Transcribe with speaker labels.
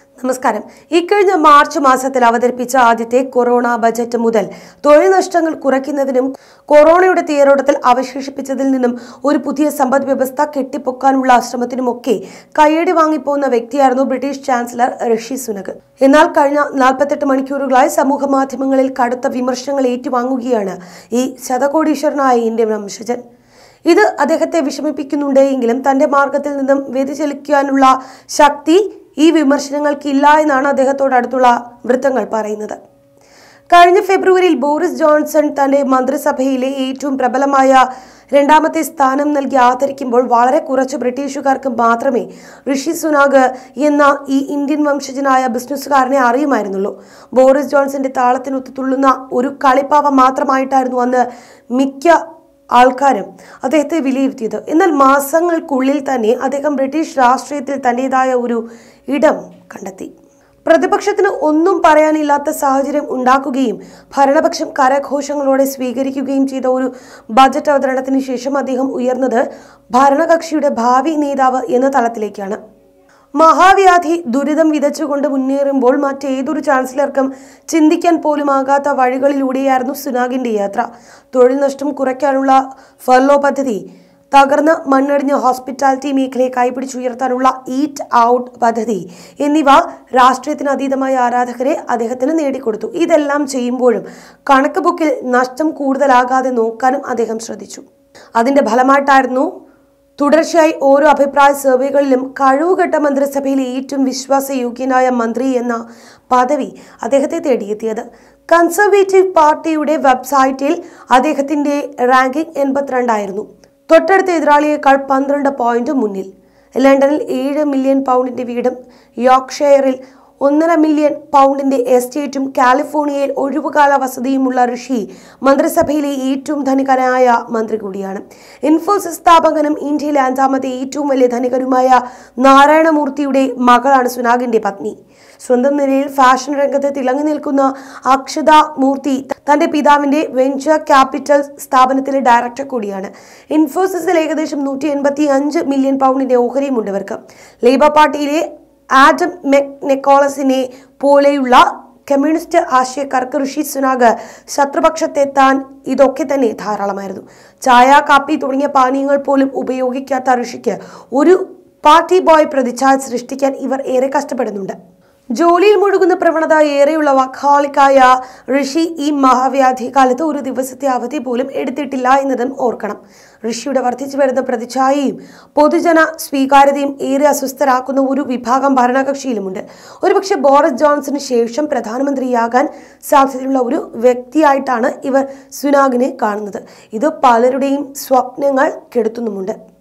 Speaker 1: നമസ്കാരം ഇക്കഴിഞ്ഞ മാർച്ച് മാസത്തിൽ അവതരിപ്പിച്ച ആദ്യത്തെ കൊറോണ ബജറ്റ് മുതൽ തൊഴിൽ നഷ്ടങ്ങൾ കുറയ്ക്കുന്നതിനും കൊറോണയുടെ തീരോട്ടത്തിൽ അവശേഷിപ്പിച്ചതിൽ നിന്നും ഒരു പുതിയ സമ്പദ് വ്യവസ്ഥ കെട്ടിപ്പൊക്കാനുള്ള ശ്രമത്തിനുമൊക്കെ കയ്യടി വാങ്ങിപ്പോകുന്ന വ്യക്തിയായിരുന്നു ബ്രിട്ടീഷ് ചാൻസലർ ഋഷി സുനക് എന്നാൽ കഴിഞ്ഞ നാൽപ്പത്തെട്ട് മണിക്കൂറുകളായി സമൂഹ മാധ്യമങ്ങളിൽ കടുത്ത വിമർശനങ്ങൾ ഏറ്റുവാങ്ങുകയാണ് ഈ ശതകോടീശ്വരനായ ഇന്ത്യൻ വംശജൻ ഇത് അദ്ദേഹത്തെ വിഷമിപ്പിക്കുന്നുണ്ട് എങ്കിലും തന്റെ മാർഗത്തിൽ നിന്നും വ്യതിചലിക്കാനുള്ള ശക്തി ഈ വിമർശനങ്ങൾക്കില്ല എന്നാണ് അദ്ദേഹത്തോട് അടുത്തുള്ള വൃത്തങ്ങൾ പറയുന്നത് കഴിഞ്ഞ ഫെബ്രുവരിയിൽ ബോറിസ് ജോൺസൺ തന്റെ മന്ത്രിസഭയിലെ ഏറ്റവും പ്രബലമായ രണ്ടാമത്തെ സ്ഥാനം നൽകി ആദരിക്കുമ്പോൾ വളരെ കുറച്ച് ബ്രിട്ടീഷുകാർക്ക് മാത്രമേ ഋഷി സുനാഗ് എന്ന ഈ ഇന്ത്യൻ വംശജനായ ബിസിനസ്സുകാരനെ അറിയുമായിരുന്നുള്ളൂ ബോറിസ് ജോൺസന്റെ താളത്തിനൊത്ത് തുള്ളുന്ന ഒരു കളിപ്പാവ മാത്രമായിട്ടായിരുന്നു അന്ന് മിക്ക ആൾക്കാരും അദ്ദേഹത്തെ വിലയിരുത്തിയത് എന്നാൽ മാസങ്ങൾക്കുള്ളിൽ തന്നെ അദ്ദേഹം ബ്രിട്ടീഷ് രാഷ്ട്രീയത്തിൽ തന്റേതായ ഒരു ഇടം കണ്ടെത്തി പ്രതിപക്ഷത്തിന് ഒന്നും പറയാനില്ലാത്ത സാഹചര്യം ഉണ്ടാക്കുകയും ഭരണപക്ഷം കരഘോഷങ്ങളോടെ സ്വീകരിക്കുകയും ചെയ്ത ഒരു ബജറ്റ് അവതരണത്തിന് ശേഷം അദ്ദേഹം ഉയർന്നത് ഭരണകക്ഷിയുടെ ഭാവി നേതാവ് എന്ന തലത്തിലേക്കാണ് മഹാവ്യാധി ദുരിതം വിതച്ചുകൊണ്ട് മുന്നേറുമ്പോൾ മറ്റേതൊരു ചാൻസലർക്കും ചിന്തിക്കാൻ പോലുമാകാത്ത വഴികളിലൂടെയായിരുന്നു സുനാഗിന്റെ യാത്ര തൊഴിൽ നഷ്ടം കുറയ്ക്കാനുള്ള ഫർലോ പദ്ധതി തകർന്ന് മണ്ണടിഞ്ഞ ഹോസ്പിറ്റാലിറ്റി മേഖലയെ കൈപിടിച്ചുയർത്താനുള്ള ഈറ്റ് ഔട്ട് പദ്ധതി എന്നിവ രാഷ്ട്രീയത്തിന് അതീതമായ ആരാധകരെ അദ്ദേഹത്തിന് നേടിക്കൊടുത്തു ഇതെല്ലാം ചെയ്യുമ്പോഴും കണക്ക് ബുക്കിൽ നഷ്ടം കൂടുതലാകാതെ നോക്കാനും അദ്ദേഹം ശ്രദ്ധിച്ചു അതിന്റെ ഫലമായിട്ടായിരുന്നു തുടർച്ചയായി ഓരോ അഭിപ്രായ സർവേകളിലും കഴിവുകെട്ട മന്ത്രിസഭയിലെ ഏറ്റവും വിശ്വാസയോഗ്യനായ മന്ത്രി എന്ന പദവി അദ്ദേഹത്തെ തേടിയെത്തിയത് കൺസർവേറ്റീവ് പാർട്ടിയുടെ വെബ്സൈറ്റിൽ അദ്ദേഹത്തിന്റെ റാങ്കിംഗ് എൺപത്തിരണ്ടായിരുന്നു തൊട്ടടുത്ത എതിരാളിയേക്കാൾ പന്ത്രണ്ട് പോയിന്റ് മുന്നിൽ ലണ്ടനിൽ ഏഴ് മില്യൺ പൗണ്ടിന്റെ വീടും യോർക്ക്ഷയറിൽ ഒന്നര മില്യൺ പൗണ്ടിന്റെ എസ്റ്റേറ്റും കാലിഫോർണിയയിൽ ഒഴിവുകാല വസതിയുമുള്ള ഋഷി മന്ത്രിസഭയിലെ ഏറ്റവും ധനികനായ മന്ത്രി കൂടിയാണ് ഇൻഫോസിസ് സ്ഥാപകനും ഇന്ത്യയിലെ അഞ്ചാമത്തെ ഏറ്റവും വലിയ ധനികരുമായ നാരായണമൂർത്തിയുടെ മകളാണ് സുനാഗിന്റെ പത്നി സ്വന്തം നിലയിൽ ഫാഷൻ രംഗത്ത് തിളങ്ങി നിൽക്കുന്ന അക്ഷത മൂർത്തി തന്റെ പിതാവിന്റെ വെഞ്ചർ ക്യാപിറ്റൽ സ്ഥാപനത്തിലെ ഡയറക്ടർ കൂടിയാണ് ഇൻഫോസിസിൽ ഏകദേശം നൂറ്റി എൺപത്തി അഞ്ച് മില്യൺ പൗണ്ടിന്റെ ഓഹരിയുമുണ്ട് ഇവർക്ക് ലേബർ പാർട്ടിയിലെ ആഡം മെക് നെക്കോളസിനെ പോലെയുള്ള കമ്മ്യൂണിസ്റ്റ് ആശയക്കാർക്ക് ഋഷി സുനാഗ് ശത്രുപക്ഷത്തെത്താൻ ഇതൊക്കെ തന്നെ ധാരാളമായിരുന്നു ചായ കാപ്പി തുടങ്ങിയ പാനീയങ്ങൾ പോലും ഉപയോഗിക്കാത്ത ഋഷിക്ക് ഒരു പാർട്ടി ബോയ് പ്രതിച്ഛായ സൃഷ്ടിക്കാൻ ഇവർ ഏറെ കഷ്ടപ്പെടുന്നുണ്ട് ജോലിയിൽ മുഴുകുന്ന പ്രവണത ഏറെയുള്ള വഖാളിക്കായ ഋഷി ഈ മഹാവ്യാധി കാലത്ത് ഒരു ദിവസത്തെ അവധി പോലും എടുത്തിട്ടില്ല എന്നതും ഓർക്കണം ഋഷിയുടെ വർദ്ധിച്ചു വരുന്ന പ്രതിച്ഛായയും പൊതുജന സ്വീകാര്യതയും ഏറെ അസ്വസ്ഥരാക്കുന്ന ഒരു വിഭാഗം ഭരണകക്ഷിയിലുമുണ്ട് ഒരുപക്ഷെ ബോറിസ് ജോൺസന് ശേഷം പ്രധാനമന്ത്രിയാകാൻ സാധ്യതയുള്ള ഒരു വ്യക്തിയായിട്ടാണ് ഇവർ സുനാഗിനെ കാണുന്നത് ഇത് പലരുടെയും സ്വപ്നങ്ങൾ കെടുത്തുന്നുമുണ്ട്